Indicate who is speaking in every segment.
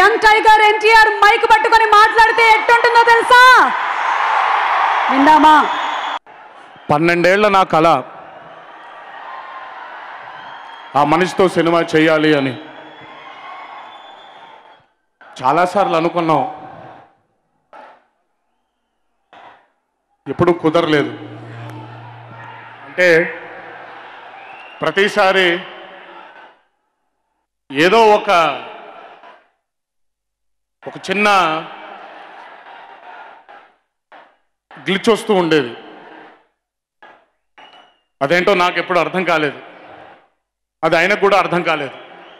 Speaker 1: young tiger NTR mic పట్టుకొని మాట్లాడితే ఎట్టుంటుందో తెలుసా విందామా
Speaker 2: పన్నెండేళ్ల నా కళ ఆ మనిషితో సినిమా చేయాలి అని చాలాసార్లు అనుకున్నాం ఎప్పుడు కుదరలేదు అంటే ప్రతిసారి ఏదో ఒక ఒక చిన్న గ్లిచ్ వస్తూ ఉండేది అదేంటో నాకు ఎప్పుడు అర్థం కాలేదు అది ఆయనకు కూడా అర్థం కాలేదు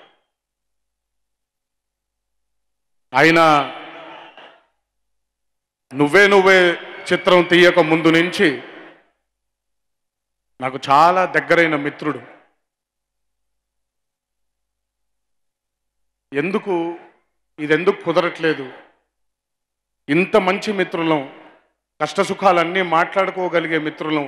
Speaker 2: ఆయన నువ్వే నువ్వే చిత్రం తీయక ముందు నుంచి నాకు చాలా దగ్గరైన మిత్రుడు ఎందుకు ఇది ఎందుకు కుదరట్లేదు ఇంత మంచి మిత్రులం కష్టసుఖాలన్నీ మాట్లాడుకోగలిగే మిత్రులం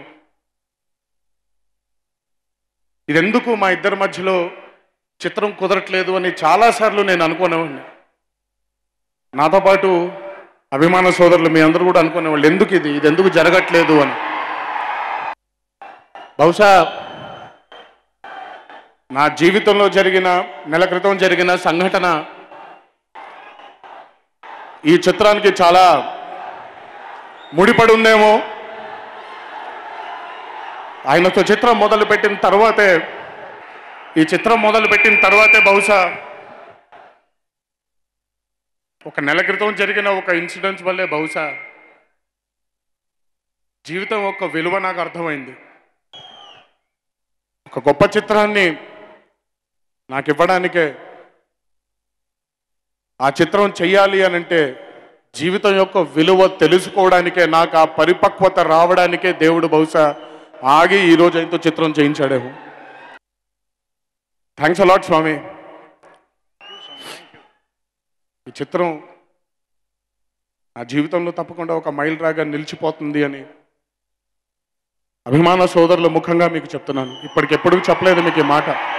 Speaker 2: ఇదెందుకు మా ఇద్దరి మధ్యలో చిత్రం కుదరట్లేదు అని చాలాసార్లు నేను అనుకునేవాడిని నాతో పాటు అభిమాన సోదరులు మీ అందరూ కూడా అనుకునేవాళ్ళు ఎందుకు ఇది ఇది ఎందుకు జరగట్లేదు అని బహుశా నా జీవితంలో జరిగిన నెల క్రితం జరిగిన సంఘటన ఈ చిత్రానికి చాలా ముడిపడి ఉందేమో ఆయనతో చిత్రం మొదలు పెట్టిన తర్వాతే ఈ చిత్రం మొదలు పెట్టిన తర్వాతే బహుశా ఒక నెల క్రితం జరిగిన ఒక ఇన్సిడెంట్స్ వల్లే బహుశా జీవితం యొక్క విలువ నాకు అర్థమైంది ఒక గొప్ప చిత్రాన్ని నాకు ఇవ్వడానికే ఆ చిత్రం చెయ్యాలి అని అంటే జీవితం యొక్క విలువ తెలుసుకోవడానికే నాకు ఆ పరిపక్వత రావడానికే దేవుడు బహుశా ఆగి ఈ రోజు ఆయనతో చిత్రం చేయించాడేమో థ్యాంక్స్ అలాట్ స్వామి ఈ చిత్రం నా జీవితంలో తప్పకుండా ఒక మైల్ రాగా నిలిచిపోతుంది అని అభిమాన సోదరుల ముఖంగా మీకు చెప్తున్నాను ఇప్పటికెప్పుడు చెప్పలేదు మీకు ఈ మాట